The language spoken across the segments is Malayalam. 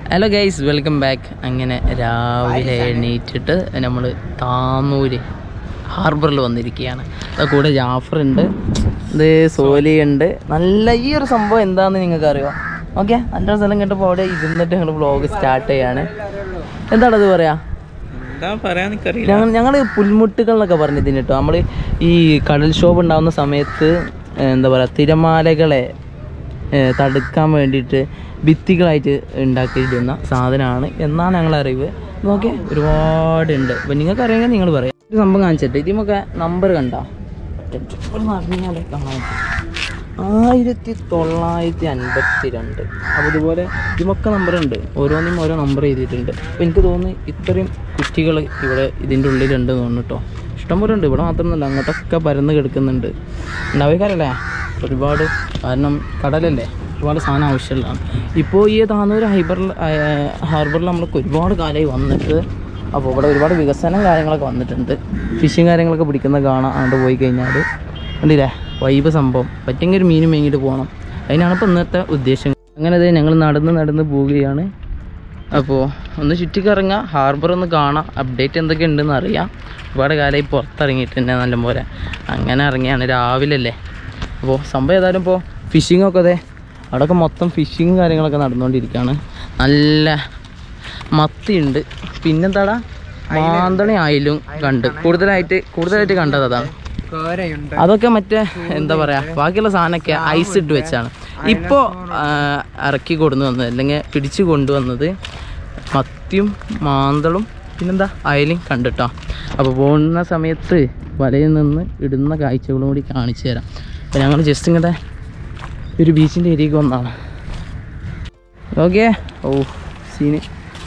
ഹലോ ഗൈസ് വെൽക്കം ബാക്ക് അങ്ങനെ രാവിലെ എണീറ്റിട്ട് നമ്മൾ താന്നൂര് ഹാർബറിൽ വന്നിരിക്കുകയാണ് അത് കൂടെ ജാഫർ ഉണ്ട് ഇത് സോലി ഉണ്ട് നല്ല ഈ ഒരു സംഭവം എന്താണെന്ന് നിങ്ങൾക്ക് അറിയോ ഓക്കെ നല്ലൊരു സ്ഥലം കേട്ടപ്പോൾ അവിടെ ഇരുന്നിട്ട് ഞങ്ങൾ വ്ളോഗ് സ്റ്റാർട്ട് ചെയ്യാണ് എന്താണത് പറയാ എന്താ പറയാൻ എനിക്കറിയില്ല ഞങ്ങൾ ഞങ്ങൾ പുൽമുട്ടുകൾ എന്നൊക്കെ പറഞ്ഞതിന് കേട്ടോ നമ്മൾ ഈ കടൽക്ഷോഭം ഉണ്ടാകുന്ന സമയത്ത് ഏഹ്, എന്താ പറയുക തിരമാലകളെ ഏഹ്, തടുക്കാൻ വേണ്ടിയിട്ട് ഭിത്തികളായിട്ട് ഉണ്ടാക്കിയിടുന്ന സാധനമാണ് എന്നാണ് ഞങ്ങളെ അറിവ് നോക്കിയേ ഒരുപാടുണ്ട് അപ്പം നിങ്ങൾക്ക് അറിയാമെങ്കിൽ നിങ്ങൾ പറയാം ഒരു സംഭവം കാണിച്ചിട്ട് ഇതിമൊക്കെ നമ്പർ കണ്ടോ അറിഞ്ഞാലേ കാണാൻ ആയിരത്തി തൊള്ളായിരത്തി അൻപത്തി രണ്ട് അപ്പോൾ ഇതുപോലെ ഇതിമൊക്കെ നമ്പർ ഉണ്ട് ഓരോന്നിനും ഓരോ നമ്പർ ചെയ്തിട്ടുണ്ട് അപ്പോൾ എനിക്ക് തോന്നുന്നു ഇത്രയും കുറ്റികൾ ഇവിടെ ഇതിൻ്റെ ഉള്ളിലുണ്ട് തോന്നുന്നു കേട്ടോ ഇഷ്ടംപോലെ ഉണ്ട് ഇവിടെ മാത്രമൊന്നുമല്ല അങ്ങോട്ടൊക്കെ പരന്ന് കിടക്കുന്നുണ്ട് ഉണ്ടാവിക്കാരല്ലേ ഒരുപാട് കാരണം കടലല്ലേ ഒരുപാട് സാധനം ആവശ്യമുള്ളതാണ് ഇപ്പോൾ ഈ താന്നൂർ ഹൈബറിൽ ഹാർബറിൽ നമ്മൾക്ക് ഒരുപാട് കാലമായി വന്നിട്ട് അപ്പോൾ ഇവിടെ ഒരുപാട് വികസനം കാര്യങ്ങളൊക്കെ വന്നിട്ടുണ്ട് ഫിഷിങ് കാര്യങ്ങളൊക്കെ പിടിക്കുന്ന കാണാം അങ്ങോട്ട് പോയി കഴിഞ്ഞാൽ കണ്ടില്ലേ വൈബ് സംഭവം പറ്റെങ്കിൽ ഒരു മീനും മേങ്ങിയിട്ട് പോകണം അതിനാണ് ഇപ്പോൾ ഇന്നത്തെ ഉദ്ദേശം അങ്ങനെ അതെ ഞങ്ങൾ നടന്ന് നടന്ന് പോവുകയാണ് അപ്പോൾ ഒന്ന് ചുറ്റിക്കറങ്ങാം ഹാർബർ ഒന്ന് കാണാം അപ്ഡേറ്റ് എന്തൊക്കെ ഉണ്ടെന്ന് അറിയാം ഒരുപാട് കാലമായി പുറത്തിറങ്ങിയിട്ട് തന്നെ നല്ലപോലെ അങ്ങനെ ഇറങ്ങിയാണ് രാവിലെ അല്ലേ അപ്പോൾ സംഭവം ഏതായാലും ഇപ്പോൾ ഫിഷിങ്ങൊക്കെ അതെ അവിടെയൊക്കെ മൊത്തം ഫിഷിങ് കാര്യങ്ങളൊക്കെ നടന്നുകൊണ്ടിരിക്കുകയാണ് നല്ല മത്തിയുണ്ട് പിന്നെന്താടാ മാന്തണി ആയാലും കണ്ട് കൂടുതലായിട്ട് കൂടുതലായിട്ട് കണ്ടത് അതാണ് കോരയുണ്ട് അതൊക്കെ മറ്റേ എന്താ പറയാ ബാക്കിയുള്ള സാധനമൊക്കെ ഐസ് ഇട്ട് വെച്ചാണ് ഇപ്പോൾ ഇറക്കി കൊണ്ടു വന്നത് അല്ലെങ്കിൽ പിടിച്ചു കൊണ്ടുവന്നത് മത്തിയും മാന്തളും പിന്നെന്താ അയലും കണ്ടിട്ടോ അപ്പോൾ പോകുന്ന സമയത്ത് വലയിൽ നിന്ന് ഇടുന്ന കാഴ്ചകളും കൂടി കാണിച്ചു തരാം അപ്പോൾ ഞങ്ങൾ ജസ്റ്റ് ഇങ്ങോട്ടെ ഒരു ബീച്ചിൻ്റെ ഏരിയക്ക് വന്നാണ് ഓക്കെ ഓ സീന്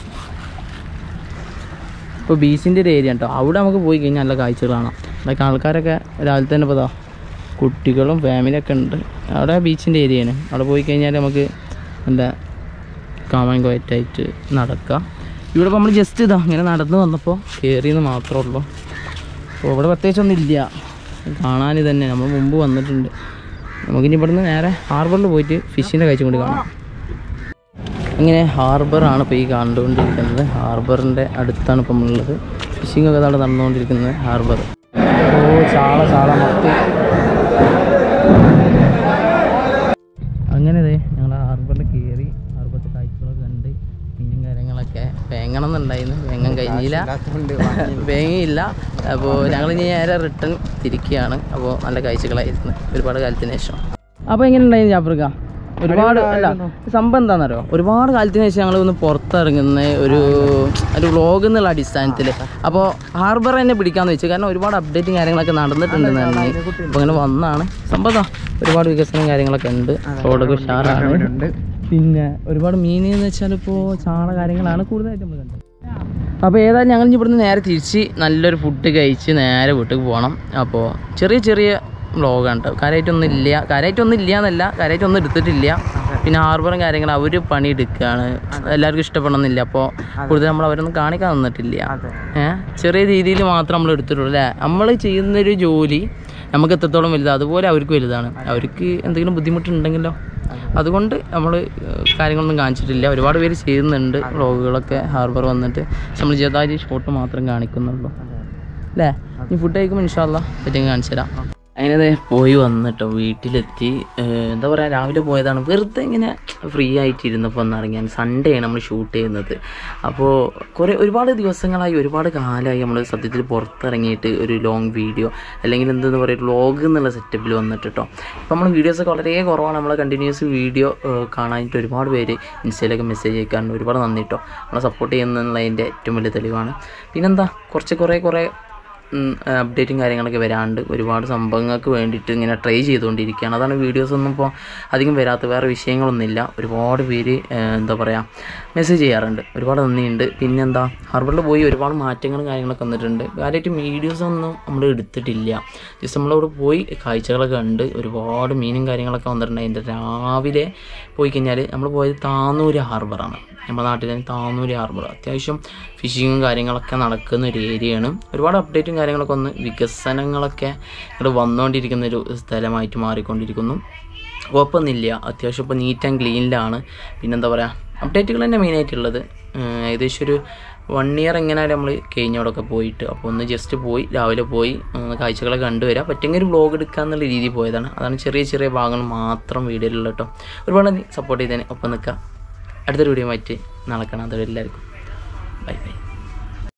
ഇപ്പോൾ ബീച്ചിൻ്റെ ഒരു ഏരിയ കേട്ടോ അവിടെ നമുക്ക് പോയി കഴിഞ്ഞാൽ നല്ല കാഴ്ചകൾ കാണാം അതൊക്കെ ആൾക്കാരൊക്കെ രാവിലെ തന്നെ ഇപ്പോൾ കുട്ടികളും ഫാമിലിയൊക്കെ ഉണ്ട് അവിടെ ബീച്ചിൻ്റെ ഏരിയയാണ് അവിടെ പോയി കഴിഞ്ഞാൽ നമുക്ക് എന്താ കാമൻ ക്വയറ്റായിട്ട് നടക്കാം ഇവിടെ ഇപ്പോൾ നമ്മൾ ജസ്റ്റ് ഇതാ ഇങ്ങനെ നടന്ന് വന്നപ്പോൾ കയറിയെന്ന് മാത്രമേ ഉള്ളൂ അപ്പോൾ ഇവിടെ പ്രത്യേകിച്ചൊന്നും ഇല്ല കാണാൻ തന്നെ നമ്മൾ മുമ്പ് വന്നിട്ടുണ്ട് നമുക്കിനി ഇവിടുന്ന് നേരെ ഹാർബറിൽ പോയിട്ട് ഫിഷിൻ്റെ കാഴ്ച കൂടി കാണാം ഇങ്ങനെ ഹാർബറാണ് ഇപ്പോൾ ഈ കണ്ടുകൊണ്ടിരിക്കുന്നത് ഹാർബറിൻ്റെ അടുത്താണ് ഇപ്പം നമ്മളുള്ളത് ഫിഷിംഗ് ഒക്കെ അവിടെ നടന്നുകൊണ്ടിരിക്കുന്നത് ഹാർബർ ഓ ചാള ചാള മത്തി അങ്ങനെ ദേ ഞങ്ങൾ ഹാർബറിൽ കയറി ഹാർബറിൻ്റെ കാഴ്ചകളൊക്കെ കണ്ട് മീനും കാര്യങ്ങളൊക്കെ വേങ്ങണം എന്നുണ്ടായിരുന്നു വേങ്ങാൻ കഴിഞ്ഞില്ല വേങ്ങിയില്ല അപ്പോൾ ഞങ്ങൾ ഇനി നേരെ റിട്ടേൺ തിരിക്കുകയാണ് അപ്പോൾ നല്ല കാഴ്ചകളായിരുന്നു ഒരുപാട് കാലത്തിന് ശേഷം അപ്പോൾ എങ്ങനെ ഉണ്ടായിരുന്നു ജാഫ്രിക്ക ഒരുപാട് അല്ല സംഭവം എന്താണെന്നറിയോ ഒരുപാട് കാലത്തിന് ശേഷം ഞങ്ങൾ ഒന്ന് പുറത്തിറങ്ങുന്ന ഒരു ഒരു വ്ളോഗ് എന്നുള്ള അടിസ്ഥാനത്തിൽ അപ്പോൾ ഹാർബർ തന്നെ പിടിക്കാന്ന് വെച്ചു കാരണം ഒരുപാട് അപ്ഡേറ്റും കാര്യങ്ങളൊക്കെ നടന്നിട്ടുണ്ട് അപ്പോൾ അങ്ങനെ വന്നാണ് സംഭവം ദാ ഒരുപാട് വികസനം കാര്യങ്ങളൊക്കെ ഉണ്ട് റോഡൊക്കെ ഉഷാറാണ് പിന്നെ ഒരുപാട് മീൻ എന്ന് വെച്ചാൽ ഇപ്പോൾ ചാള കാര്യങ്ങളാണ് കൂടുതലായിട്ട് നമ്മൾ കണ്ടത് അപ്പോൾ ഏതായാലും ഞങ്ങൾ ഇനി ഇവിടുന്ന് നേരെ തിരിച്ച് നല്ലൊരു ഫുഡ് കഴിച്ച് നേരെ വീട്ടിൽ പോകണം അപ്പോൾ ചെറിയ ചെറിയ വ്ളോഗാണ് കേട്ടോ കാര്യമായിട്ടൊന്നും ഇല്ല കാര്യമായിട്ടൊന്നും ഇല്ല എന്നല്ല കാര്യമായിട്ടൊന്നും എടുത്തിട്ടില്ല പിന്നെ ഹാർബറും കാര്യങ്ങളും അവർ പണി എടുക്കുകയാണ് എല്ലാവർക്കും ഇഷ്ടപ്പെടണമെന്നില്ല അപ്പോൾ കൂടുതൽ നമ്മൾ അവരൊന്നും കാണിക്കാൻ തന്നിട്ടില്ല ഏഹ് ചെറിയ രീതിയിൽ മാത്രം നമ്മൾ എടുത്തിട്ടുള്ളൂ അല്ലേ നമ്മൾ ചെയ്യുന്നൊരു ജോലി നമുക്ക് എത്രത്തോളം വലുതാണ് അതുപോലെ അവർക്ക് വലുതാണ് അവർക്ക് എന്തെങ്കിലും ബുദ്ധിമുട്ടുണ്ടെങ്കിലോ അതുകൊണ്ട് നമ്മൾ കാര്യങ്ങളൊന്നും കാണിച്ചിട്ടില്ല ഒരുപാട് പേര് ചെയ്യുന്നുണ്ട് വ്ളോഗുകളൊക്കെ ഹാർബർ വന്നിട്ട് പക്ഷെ നമ്മൾ ചെറുതായിട്ട് ഷോട്ട് മാത്രം കാണിക്കുന്നുള്ളൂ അല്ലേ ഇനി ഫുഡ് കഴിക്കുമ്പോൾ ഇൻഷാല്ല പറ്റുമെങ്കിൽ കാണിച്ചു തരാം അങ്ങനെ ദേ പോയി വന്നിട്ടോ വീട്ടിലെത്തി ഏഹ് എന്താ പറയുക രാവിലെ പോയതാണ് വെറുതെ ഇങ്ങനെ ഫ്രീ ആയിട്ടിരുന്നപ്പോൾ ഒന്ന് ഇറങ്ങിയാൽ സൺഡേ ആണ് നമ്മൾ ഷൂട്ട് ചെയ്യുന്നത് അപ്പോൾ കുറേ ഒരുപാട് ദിവസങ്ങളായി ഒരുപാട് കാലമായി നമ്മൾ സത്യത്തിൽ പുറത്തിറങ്ങിയിട്ട് ഒരു ലോങ് വീഡിയോ അല്ലെങ്കിൽ എന്തെന്ന് പറയുക വ്ളോഗ് എന്നുള്ള സെറ്റപ്പിൽ വന്നിട്ട് കേട്ടോ ഇപ്പോൾ നമ്മൾ വീഡിയോസൊക്കെ വളരെ കുറവാണ് നമ്മൾ കണ്ടിന്യൂസ് വീഡിയോ കാണാനായിട്ട് ഒരുപാട് പേര് ഇൻസ്റ്റയിലൊക്കെ മെസ്സേജ് അയക്കാറുണ്ട് ഒരുപാട് നന്ദി കേട്ടോ നമ്മളെ സപ്പോർട്ട് ചെയ്യുന്നതിൻ്റെ ഏറ്റവും വലിയ തെളിവാണ് പിന്നെന്താ കുറച്ച് കുറേ കുറേ അപ്ഡേറ്റും കാര്യങ്ങളൊക്കെ വരാണ്ട് ഒരുപാട് സംഭവങ്ങൾക്ക് വേണ്ടിയിട്ട് ഇങ്ങനെ ട്രൈ ചെയ്തുകൊണ്ടിരിക്കുകയാണ് അതാണ് വീഡിയോസ് ഒന്നും ഇപ്പോൾ അധികം വരാത്ത വേറെ വിഷയങ്ങളൊന്നുമില്ല ഒരുപാട് പേര് ഏഹ്, എന്താ പറയുക മെസ്സേജ് ചെയ്യാറുണ്ട് ഒരുപാട് നന്ദിയുണ്ട് പിന്നെന്താ ഹാർബറിൽ പോയി ഒരുപാട് മാറ്റങ്ങളും കാര്യങ്ങളൊക്കെ വന്നിട്ടുണ്ട് കാര്യമായിട്ട് വീഡിയോസ് ഒന്നും നമ്മൾ എടുത്തിട്ടില്ല ജസ്റ്റ് നമ്മളവിടെ പോയി കാഴ്ചകളൊക്കെ കണ്ട് ഒരുപാട് മീനും കാര്യങ്ങളൊക്കെ വന്നിട്ടുണ്ട് അതിൻ്റെ രാവിലെ പോയി കഴിഞ്ഞാൽ നമ്മൾ പോയത് താന്നൂര് ഹാർബറാണ് നമ്മുടെ നാട്ടിലെ താന്നൂര് ഹാർബർ അത്യാവശ്യം ഫിഷിങ്ങും കാര്യങ്ങളൊക്കെ നടക്കുന്ന ഒരു ഏരിയയാണ് ഒരുപാട് അപ്ഡേറ്റും കാര്യങ്ങളൊക്കെ ഒന്ന് വികസനങ്ങളൊക്കെ ഇവിടെ വന്നുകൊണ്ടിരിക്കുന്ന ഒരു സ്ഥലമായിട്ട് മാറിക്കൊണ്ടിരിക്കുന്നു കുഴപ്പമൊന്നുമില്ല അത്യാവശ്യം ഇപ്പോൾ നീറ്റ് ആൻഡ് ക്ലീനിലാണ് പിന്നെന്താ പറയുക അപ്ഡേറ്റുകൾ തന്നെ മെയിനായിട്ടുള്ളത് ഏഹ് ഏകദേശം ഒരു വൺ ഇയർ എങ്ങനെയാലും നമ്മൾ കഴിഞ്ഞോടൊക്കെ പോയിട്ട് അപ്പോൾ ഒന്ന് ജസ്റ്റ് പോയി രാവിലെ പോയി ഒന്ന് കാഴ്ചകളൊക്കെ കണ്ടുവരാം പറ്റുമെങ്കിൽ ഒരു വ്ലോഗ് എടുക്കാന്നുള്ള രീതിയിൽ പോയതാണ് അതാണ് ചെറിയ ചെറിയ ഭാഗങ്ങൾ മാത്രം വീഡിയോയിലുള്ള കേട്ടോ ഒരുപാട് സപ്പോർട്ട് ചെയ്തതിന് ഒപ്പം നിൽക്കാം അടുത്തൊരു വീഡിയോ മാറ്റി നാളെ കാണാം അതുവരെ എല്ലാവർക്കും ബൈ ബൈ